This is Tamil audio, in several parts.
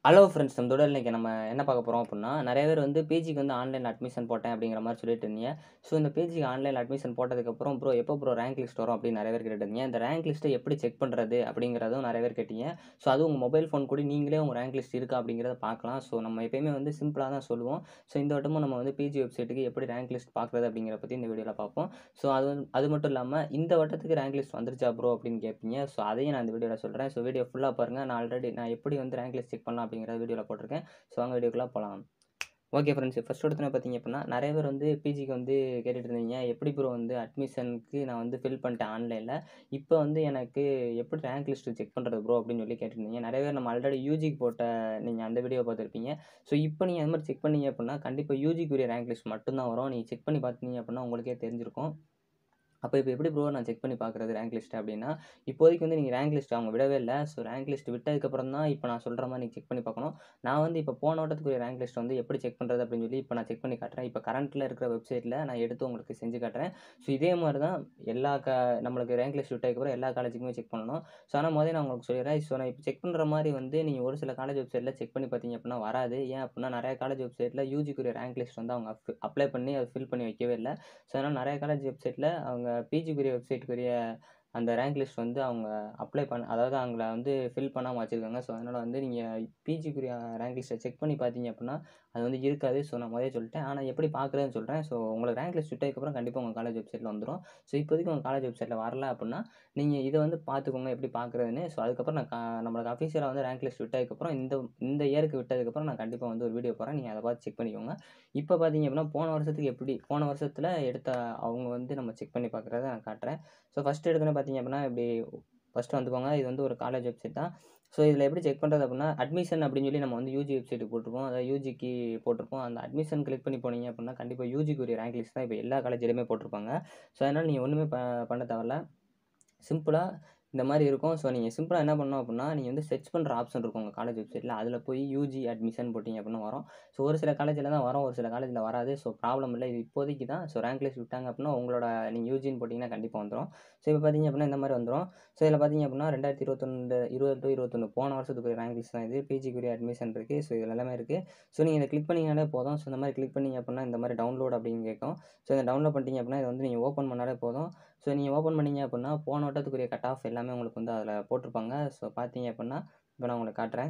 ஹலோ ஃப்ரெண்ட்ஸ் நம்ம தொடர் இன்னைக்கு நம்ம என்ன பார்க்க போகிறோம் அப்படின்னா நிறைய பேர் வந்து பிஜிக்கு வந்து ஆன்லைன் அட்மிஷன் போட்டேன் அப்படிங்கிற மாதிரி சொல்லிட்டு இருந்தீங்க ஸோ இந்த பிஜிக்கு ஆன்லைன் அட்மிஷன் போட்டதுக்கப்புறம் ப்ரோ எப்போ ப்ரோ ரேங்க் லிஸ்ட் வரும் அப்படின்னு நிறைய பேர் கேட்டுருந்தீங்க இந்த ரேங்க் லிஸ்ட்டை எப்படி செக் பண்ணுறது அப்படிங்கிறதும் நிறைய பேர் கேட்டீங்க ஸோ அது உங்கள் மொபைல் ஃபோன் கூட நீங்களே உங்கள் ரேங்க் லிஸ்ட் இருக்கா அப்படிங்கிறத பார்க்கலாம் ஸோ நம்ம எப்பயுமே வந்து சிம்பிளாக தான் சொல்லுவோம் ஸோ இந்த வட்டமும் நம்ம வந்து பிஜி வெப்சைட்டுக்கு எப்படி ரேங்க் லிஸ்ட் பார்க்குறது அப்படிங்கிற பற்றி இந்த வீடியோவில் பார்ப்போம் ஸோ அது வந்து அது மட்டும் இல்லாமல் இந்த வட்டத்துக்கு ரேங்க் லிஸ்ட் வந்துருச்சா ப்ரோ அப்படின்னு கேட்பீங்க ஸோ அதையும் நான் இந்த வீடியோவில் சொல்கிறேன் ஸோ வீடியோ ஃபுல்லாக பாருங்கள் நான் ஆல்ரெடி நான் எப்படி வந்து ரேங்க் லிஸ்ட் செக் பண்ணலாம் அப்படிங்கிற வீடியோவில் போட்டிருக்கேன் ஸோ வாங்க வீடியோக்குள்ளே போகலாம் ஓகே ஃப்ரெண்ட்ஸ் ஃபஸ்ட் எடுத்துன பார்த்தீங்க அப்படின்னா நிறைய பேர் வந்து பிஜிக்கு வந்து கேட்டுட்டு இருந்தீங்க எப்படி ப்ரோ வந்து அட்மிஷனுக்கு நான் வந்து ஃபில் பண்ணிட்டேன் ஆன்லைனில் இப்போ வந்து எனக்கு எப்படி ரேங்க் லிஸ்ட்டு செக் பண்ணுறது ப்ரோ அப்படின்னு சொல்லி கேட்டிருந்தீங்க நிறைய பேர் நம்ம ஆல்ரெடி யூஜிக்கு போட்ட நீங்கள் அந்த வீடியோ பார்த்துருப்பீங்க ஸோ இப்போ நீங்கள் அது மாதிரி செக் பண்ணீங்க அப்படின்னா கண்டிப்பாக யூஜிக்குரிய ரேங்க் லிஸ்ட் மட்டும்தான் வரும் நீங்கள் செக் பண்ணி பார்த்தீங்க அப்படின்னா உங்களுக்கே தெரிஞ்சிருக்கும் அப்போ இப்போ எப்படி ப்ரோ நான் செக் பண்ணி பார்க்குறது ரேங்க் லிஸ்ட் அப்படின்னா இப்போதைக்கு வந்து நீங்கள் ரேங்க் லிஸ்ட் அவங்க விடவே இல்லை ஸோ ரேங்க் லிஸ்ட் விட்டதுக்கப்புறம் தான் இப்போ நான் சொல்கிற மாதிரி நீங்கள் செக் பண்ணி பார்க்கணும் நான் வந்து இப்போ போன வட்டத்துக்குரிய ரேங்க் லிஸ்ட் வந்து எப்படி செக் பண்ணுறது அப்படின்னு சொல்லி இப்போ நான் செக் பண்ணி காட்டுறேன் இப்போ கரண்ட்டில் இருக்கிற வெப்சைட்டில் நான் எடுத்து உங்களுக்கு செஞ்சு காட்டுறேன் ஸோ இதே மாதிரி தான் எல்லா க நம்மளுக்கு ரேங்க் லிஸ்ட் விட்டதுக்கப்புறம் எல்லா காலேஜுக்குமே செக் பண்ணணும் ஸோ ஆனால் முதல்ல நான் உங்களுக்கு சொல்லிடுறேன் ஸோ நான் இப்போ செக் பண்ணுற மாதிரி வந்து நீங்கள் ஒரு சில காலேஜ் வெப்சைட்டில் செக் பண்ணி பார்த்தீங்க அப்படின்னா வராது ஏன் அப்படின்னா நிறைய காலேஜ் வெப்சைட்டில் யூஜிக்குரிய ரேங்க் லிஸ்ட் வந்து அவங்க அப்ளை பண்ணி அதை ஃபில் பண்ணி வைக்கவே இல்லை ஸோ அதனால் நிறைய காலேஜ் வெப்சைட்டில் அவங்க பிஜிக்குரிய வெப்சைட்டுக்குரிய அந்த ரேங்க் லிஸ்ட் வந்து அவங்க அப்ளை பண்ண அதாவது அவங்கள வந்து ஃபில் பண்ணாமல் வச்சுருக்காங்க ஸோ அதனால் வந்து நீங்கள் பிஜிக்குரிய ரேங்க் லிஸ்ட்டை செக் பண்ணி பார்த்தீங்க அப்படின்னா அது வந்து இருக்காது ஸோ நான் முதலே சொல்லிட்டேன் ஆனால் எப்படி பார்க்குறதுன்னு சொல்கிறேன் ஸோ உங்களுக்கு ரேங்க் லிஸ்ட் விட்டதுக்கப்புறம் கண்டிப்பாக உங்கள் காலேஜ் வெப்சைட்டில் வந்துடும் ஸோ இப்போதைக்கு உங்கள் காலேஜ் வெப்சைட்டில் வரல அப்படின்னா நீங்கள் இதை வந்து பார்த்துக்கோங்க எப்படி பார்க்குறதுன்னு ஸோ அதுக்கப்புறம் நான் கா நம்மளுக்கு அஃபீஷியலாக வந்து ரேங்க் லிஸ்ட் விட்டதுக்கப்புறம் இந்த இந்த இயருக்கு விட்டதுக்கப்புறம் நான் கண்டிப்பாக வந்து ஒரு வீடியோ போகிறேன் நீங்கள் அதை பார்த்து செக் பண்ணிக்கோங்க இப்போ பார்த்தீங்க அப்படின்னா போன வருஷத்துக்கு எப்படி போன வருஷத்தில் எடுத்த அவங்க வந்து நம்ம செக் பண்ணி பார்க்குறத நான் காட்டுறேன் ஸோ ஃபஸ்ட்டு எடுத்தோன்னே பார்த்தீங்க அப்படின்னா இப்படி ஃபஸ்ட்டு வந்துக்கோங்க இது வந்து ஒரு காலேஜ் வெப்சைட் தான் ஸோ இதில் எப்படி செக் பண்ணுறது அப்படின்னா அட்மிஷன் அப்படின்னு சொல்லி நம்ம வந்து யூஜி வெப்சைட்டுக்கு போட்டிருப்போம் அதாவது யூஜிக்கு போட்டிருப்போம் அந்த அட்மிஷன் கிளிக் பண்ணி போனீங்க அப்படின்னா கண்டிப்பாக யூஜிக்கு ஒரு ரேங்க் லிஸ்ட் தான் இப்போ எல்லா காலேஜ்லையுமே போட்டிருப்பாங்க ஸோ அதனால் நீங்கள் ஒன்றுமே ப பண்ண தேவையில்ல சிம்பிளாக இந்த மாதிரி இருக்கும் ஸோ நீங்கள் சிம்பிளாக என்ன பண்ணணும் அப்படின்னா நீங்கள் வந்து செர்ச் பண்ணுற ஆப்ஷன் இருக்கும் உங்கள் காலேஜ் வெப்சைட்டில் அதில் போய் யூஜி அட்மிஷன் போட்டிங்க அப்படின்னு வரும் ஸோ ஒரு சில காலேஜில் தான் வரும் ஒரு சில காலேஜில் வராது ஸோ ப்ராப்ளம் இல்லை இது இப்போதைக்கு தான் ஸோ ரேங்க் லிஸ்ட் விட்டாங்க அப்படின்னா உங்களோட நீங்கள் யூஜின்னு போட்டிங்கன்னா கண்டிப்பாக வந்துடும் ஸோ இப்போ பார்த்தீங்க அப்படின்னா இந்த மாதிரி வந்துடும் ஸோ இதில் பார்த்தீங்க அப்படின்னா ரெண்டாயிரத்தி இருபத்தொன்று இருபது டு இருபத்தொன்று போன வருஷத்துக்கு ரேங்க் லிஸ்ட் தான் இது பிஜிக்குரிய அட்மிஷன் இருக்குது ஸோ இதில் எல்லாமே இருக்குது ஸோ நீங்கள் இதை கிளிக் பண்ணிங்கனாலே போதும் ஸோ இந்த மாதிரி கிளிக் பண்ணிங்க அப்படின்னா இந்த மாதிரி டவுன்லோட் அப்படின்னு கேட்கும் ஸோ இதை டவுன்லோட் பண்ணிட்டீங்க அப்படின்னா இதை வந்து நீங்கள் ஓப்பன் பண்ணாலே போதும் ஸோ நீங்கள் ஓப்பன் பண்ணிங்க அப்படின்னா போன வட்டத்துக்குரிய கட் ஆஃப் எல்லாமே உங்களுக்கு வந்து அதில் போட்டிருப்பாங்க ஸோ பார்த்தீங்க அப்படின்னா இப்போ நான் உங்களுக்கு காட்டுறேன்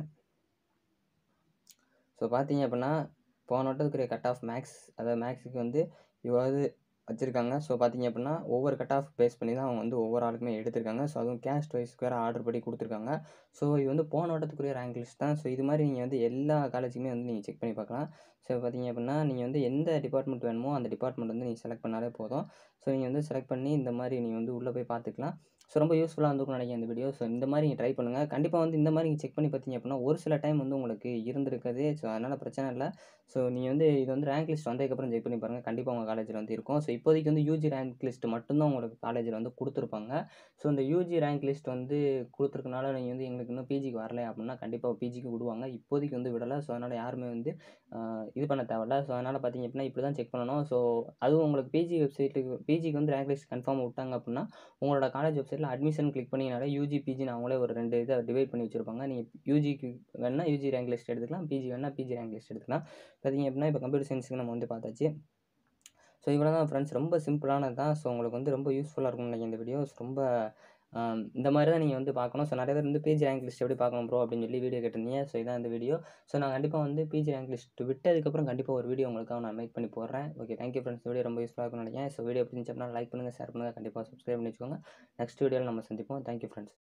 ஸோ பார்த்தீங்க அப்படின்னா போன வட்டத்துக்குரிய கட் ஆஃப் மேக்ஸ் அதாவது மேக்ஸுக்கு வந்து இவ்வாறு வச்சுருக்காங்க ஸோ பார்த்தீங்க அப்படின்னா ஒவ்வொரு கட் ஆஃப் பேஸ் பண்ணி தான் அவங்க வந்து ஒவ்வொரு ஆளுக்குமே எடுத்திருக்காங்க ஸோ அதுவும் கேஸ்ட் வைஸ்க்கு வேறு ஆர்டர் படி கொடுத்துருக்காங்க ஸோ இது வந்து போன வட்டத்துக்குரிய ரேங்க் லிஸ்ட் தான் ஸோ இது மாதிரி நீங்கள் வந்து எல்லா காலேஜுக்குமே வந்து நீங்கள் செக் பண்ணி பார்க்கலாம் ஸோ பார்த்தீங்க அப்படின்னா நீங்கள் வந்து எந்த டிபார்ட்மெண்ட் வேணுமோ அந்த டிபார்ட்மெண்ட் வந்து நீங்கள் செலக்ட் பண்ணாலே போதும் ஸோ நீங்கள் வந்து செலக்ட் பண்ணி இந்த மாதிரி நீங்கள் வந்து உள்ளே போய் பார்த்துக்கலாம் ஸோ ரொம்ப யூஸ்ஃபுல்லாக இருந்துக்கும் நினைக்கிறேன் இந்த வீடியோ ஸோ இந்த மாதிரி நீங்கள் ட்ரை பண்ணுங்கள் கண்டிப்பாக வந்து இந்த மாதிரி நீங்கள் செக் பண்ணி பார்த்தீங்க அப்படின்னா ஒரு சில டைம் வந்து உங்களுக்கு இருந்திருக்குது ஸோ அதனால் பிரச்சனை இல்லை ஸோ நீங்கள் வந்து இது வந்து ரேங்க் லிஸ்ட் வந்ததுக்கப்புறம் செக் பண்ணி பாருங்கள் கண்டிப்பாக உங்கள் காலேஜில் வந்து இருக்கும் ஸோ இப்போதைக்கு வந்து யூஜி ரேங்க் லிஸ்ட் மட்டும்தான் உங்களுக்கு காலேஜில் வந்து கொடுத்துருப்பாங்க ஸோ இந்த யூஜி ரேங்க் லிஸ்ட் வந்து கொடுத்துருக்கனால நீங்கள் வந்து எங்களுக்கு இன்னும் பிஜிக்கு வரல அப்படின்னா கண்டிப்பாக பிஜிக்கு விடுவாங்க இப்போதைக்கு வந்து விடலை ஸோ அதனால் யாருமே வந்து இது பண்ண தேவையில்ல ஸோ அதனால் பார்த்தீங்க அப்படின்னா இப்படி தான் செக் பண்ணணும் ஸோ அதுவும் உங்களுக்கு பிஜி வெப்சைட்டுக்கு பிஜிக்கு வந்து ரேங்க் லிஸ்ட் கன்ஃபார்ம் விட்டாங்க அப்படின்னா உங்களோட காலேஜ் வெப்சைட்டில் அட்மிஷன் கிளிக் பண்ணிங்கனாலே யூஜி பிஜின்னு அவங்களே ஒரு ரெண்டு இதை டிவைட் பண்ணி வச்சுருப்பாங்க நீங்கள் யூஜிக்கு வேணால் யூஜி ரேங்க் லிஸ்ட் எடுத்துக்கலாம் பிஜி வேணால் பிஜி ரேங்க் லிஸ்ட் எடுத்துக்கலாம் பார்த்தீங்க அப்படின்னா இப்போ கம்ப்யூட்டர் சயின்ஸுக்கு நம்ம வந்து பார்த்தாச்சு ஸோ இவ்வளோ தான் ஃப்ரெண்ட்ஸ் ரொம்ப சிம்பிளானது தான் ஸோ உங்களுக்கு வந்து ரொம்ப யூஸ்ஃபுல்லாக இருக்கும்னு நினைக்கிறேன் இந்த வீடியோஸ் ரொம்ப இந்த மாதிரி தான் நீங்கள் வந்து பார்க்கணும் ஸோ நிறைய பேர் வந்து பேஜ் ரேங்க் லிஸ்ட் எப்படி பார்க்கணும் ப்ரோ அப்படின்னு சொல்லி வீடியோ கேட்டிருந்தீங்க ஸோ இதான் இந்த வீடியோ ஸோ நான் கண்டிப்பாக வந்து பேஜ் ரேங்க் லிஸ்ட் விட்டதுக்கப்புறம் கண்டிப்பாக ஒரு வீடியோ உங்களுக்காக நான் மேக் பண்ணி போடுறேன் ஓகே தேங்க்யூ ஃப்ரெண்ட்ஸ் வீடியோ ரொம்ப யூஸ்ஃபுல்லாக இருக்கும்னு நினைக்கிறேன் ஸோ வீடியோ பிடிச்சி அப்படின்னா லைக் பண்ணுங்கள் ஷேர் பண்ணுங்கள் கண்டிப்பாக சப்ஸ்கிரைப் பண்ணி வச்சுக்கோங்க நெக்ஸ்ட் வீடியோவில் நம்ம சந்திப்போம் தேங்க்யூ ஃப்ரெண்ட்ஸ்